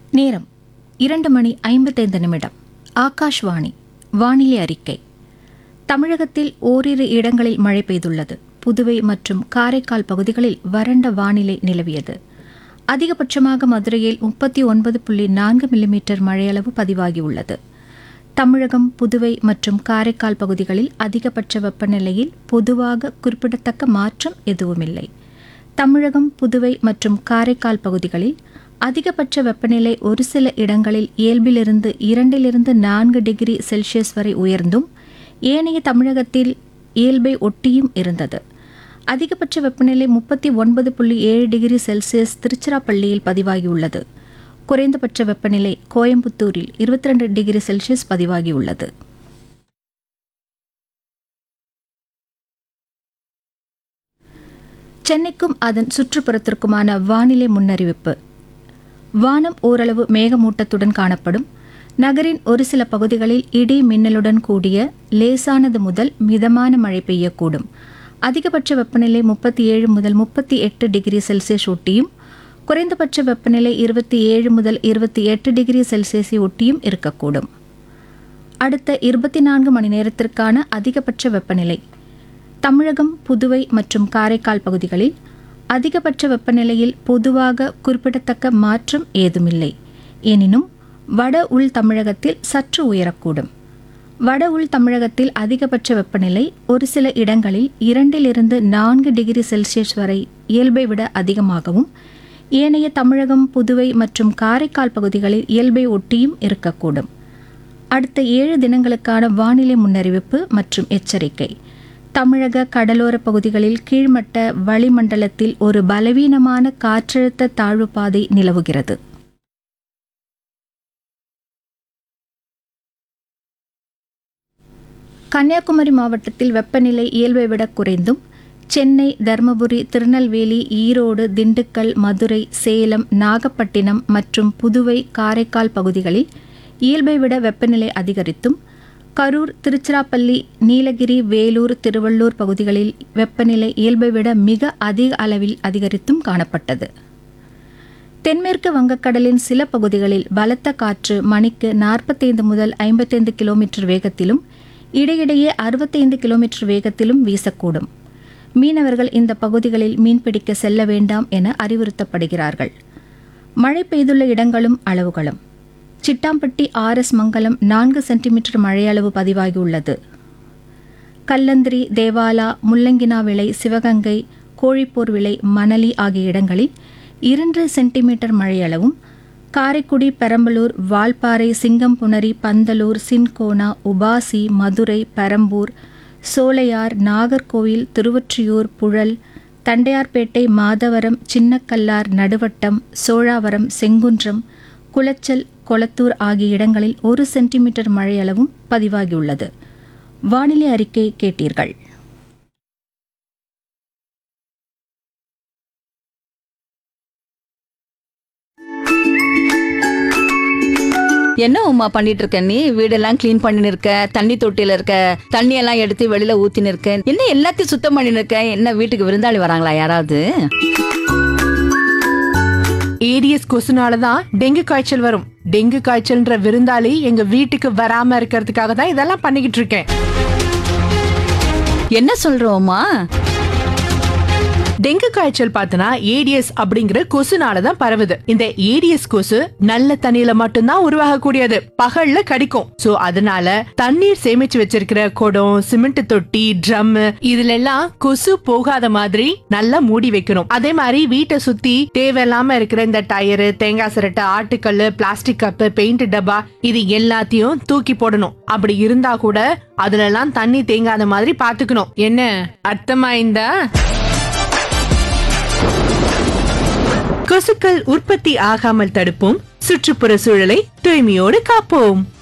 நேரம் இரண்டு மணி ஐம்பத்தைந்து நிமிடம் ஆகாஷ்வாணி வானிலை அறிக்கை தமிழகத்தில் ஓரிரு இடங்களில் மழை பெய்துள்ளது புதுவை மற்றும் காரைக்கால் பகுதிகளில் வறண்ட வானிலை நிலவியது அதிகபட்சமாக மதுரையில் முப்பத்தி ஒன்பது புள்ளி நான்கு மில்லிமீட்டர் மழையளவு பதிவாகியுள்ளது தமிழகம் புதுவை மற்றும் காரைக்கால் பகுதிகளில் அதிகபட்ச வெப்பநிலையில் பொதுவாக குறிப்பிடத்தக்க மாற்றம் எதுவுமில்லை தமிழகம் புதுவை மற்றும் காரைக்கால் பகுதிகளில் அதிகபட்ச வெப்பநிலை ஒரு சில இடங்களில் இயல்பிலிருந்து இரண்டிலிருந்து நான்கு டிகிரி செல்சியஸ் வரை உயர்ந்தும் ஏனைய தமிழகத்தில் இயல்பை ஒட்டியும் இருந்தது அதிகபட்ச வெப்பநிலை முப்பத்தி ஒன்பது புள்ளி ஏழு டிகிரி செல்சியஸ் திருச்சிராப்பள்ளியில் பதிவாகியுள்ளது குறைந்தபட்ச வெப்பநிலை கோயம்புத்தூரில் இருபத்தி ரெண்டு டிகிரி செல்சியஸ் பதிவாகியுள்ளது சென்னைக்கும் அதன் சுற்றுப்புறத்திற்குமான வானிலை முன்னறிவிப்பு வானம் ஓரளவு மேகமூட்டத்துடன் காணப்படும் நகரின் ஒரு சில பகுதிகளில் இடி மின்னலுடன் கூடிய லேசானது முதல் மிதமான மழை பெய்யக்கூடும் அதிகபட்ச வெப்பநிலை முப்பத்தி ஏழு முதல் முப்பத்தி எட்டு டிகிரி செல்சியஸ் ஒட்டியும் குறைந்தபட்ச வெப்பநிலை இருபத்தி ஏழு முதல் இருபத்தி எட்டு டிகிரி செல்சியஸை ஒட்டியும் இருக்கக்கூடும் அடுத்த இருபத்தி நான்கு மணி நேரத்திற்கான அதிகபட்ச வெப்பநிலை தமிழகம் புதுவை மற்றும் காரைக்கால் பகுதிகளில் அதிகபட்ச வெப்பநிலையில் பொதுவாக குறிப்பிடத்தக்க மாற்றம் ஏதுமில்லை எனினும் வட உள் தமிழகத்தில் சற்று உயரக்கூடும் வட உள் தமிழகத்தில் அதிகபட்ச வெப்பநிலை ஒரு சில இடங்களில் இரண்டிலிருந்து நான்கு டிகிரி செல்சியஸ் வரை இயல்பை விட அதிகமாகவும் ஏனைய தமிழகம் புதுவை மற்றும் காரைக்கால் பகுதிகளில் இயல்பை ஒட்டியும் இருக்கக்கூடும் அடுத்த ஏழு தினங்களுக்கான வானிலை முன்னறிவிப்பு மற்றும் எச்சரிக்கை தமிழக கடலோர பகுதிகளில் கீழ்மட்ட வளிமண்டலத்தில் ஒரு பலவீனமான காற்றழுத்த தாழ்வு பாதை நிலவுகிறது கன்னியாகுமரி மாவட்டத்தில் வெப்பநிலை இயல்பை விட குறைந்தும் சென்னை தருமபுரி திருநெல்வேலி ஈரோடு திண்டுக்கல் மதுரை சேலம் நாகப்பட்டினம் மற்றும் புதுவை காரைக்கால் பகுதிகளில் இயல்பை விட வெப்பநிலை அதிகரித்தும் கரூர் திருச்சிராப்பள்ளி நீலகிரி வேலூர் திருவள்ளூர் பகுதிகளில் வெப்பநிலை இயல்பை விட மிக அதிக அளவில் அதிகரித்தும் காணப்பட்டது தென்மேற்கு வங்கக்கடலின் சில பகுதிகளில் பலத்த காற்று மணிக்கு நாற்பத்தைந்து முதல் ஐம்பத்தைந்து கிலோமீட்டர் வேகத்திலும் இடையிடையே அறுபத்தைந்து கிலோமீட்டர் வேகத்திலும் வீசக்கூடும் மீனவர்கள் இந்த பகுதிகளில் மீன்பிடிக்க செல்ல வேண்டாம் என அறிவுறுத்தப்படுகிறார்கள் மழை பெய்துள்ள இடங்களும் அளவுகளும் சிட்டாம்பட்டி ஆர் எஸ் மங்கலம் நான்கு சென்டிமீட்டர் மழையளவு பதிவாகியுள்ளது கல்லந்திரி தேவாலா முள்ளங்கினா விளை சிவகங்கை கோழிப்போர் விளை மணலி ஆகிய இடங்களில் இரண்டு சென்டிமீட்டர் மழையளவும் காரைக்குடி பெரம்பலூர் வால்பாறை சிங்கம்புணரி பந்தலூர் சின்கோனா உபாசி மதுரை பெரம்பூர் சோலையார் நாகர்கோவில் திருவொற்றியூர் புழல் தண்டையார்பேட்டை மாதவரம் சின்னக்கல்லார் நடுவட்டம் சோழாவரம் செங்குன்றம் குளச்சல் கொளத்தூர் ஆகிய இடங்களில் ஒரு சென்டிமீட்டர் மழையளவும் பதிவாகியுள்ளது வானிலை அறிக்கை கேட்டீர்கள் என்ன உமா பண்ணிட்டு இருக்க நீ வீடெல்லாம் க்ளீன் பண்ணின்னு இருக்க தண்ணி தொட்டியில இருக்க தண்ணி எல்லாம் எடுத்து வெளியில ஊத்தின்னு இருக்க என்ன எல்லாத்தையும் சுத்தம் பண்ணின்னு இருக்க என்ன வீட்டுக்கு விருந்தாளி வராங்களா யாராவது ஏடிஎஸ் கொசுனால தான் டெங்கு காய்ச்சல் வரும் டெங்கு காய்ச்சல்ன்ற விருந்தாளி எங்க வீட்டுக்கு வராம இருக்கிறதுக்காக தான் இதெல்லாம் பண்ணிக்கிட்டு இருக்கேன் என்ன சொல்றோமா டெங்கு காய்ச்சல் பார்த்தனா ஏடிஎஸ் அப்படிங்கிற கொசுனால தான் பரவுது இந்த ஏடிஎஸ் கொசு நல்ல தண்ணியில மட்டும்தான் உருவாகக்கூடியது பகல்ல கடிக்கும் சோ அதனால தண்ணீர் சேமிச்சு வச்சிருக்கிற குடம் சிமெண்ட் தொட்டி ட்ரம் இதுல எல்லாம் கொசு போகாத மாதிரி நல்லா மூடி வைக்கணும் அதே மாதிரி வீட்டை சுத்தி தேவையில்லாம இருக்கிற இந்த டயரு தேங்காய் சிரட்டை ஆட்டுக்கல்லு பிளாஸ்டிக் கப்பு பெயிண்ட் டப்பா இது எல்லாத்தையும் தூக்கி போடணும் அப்படி இருந்தா கூட அதுல எல்லாம் தண்ணி தேங்காத மாதிரி பாத்துக்கணும் என்ன அர்த்தமாயிருந்தா கொசுக்கள் உற்பத்தி ஆகாமல் தடுப்போம் சுற்றுப்புற சூழலை தூய்மையோடு காப்போம்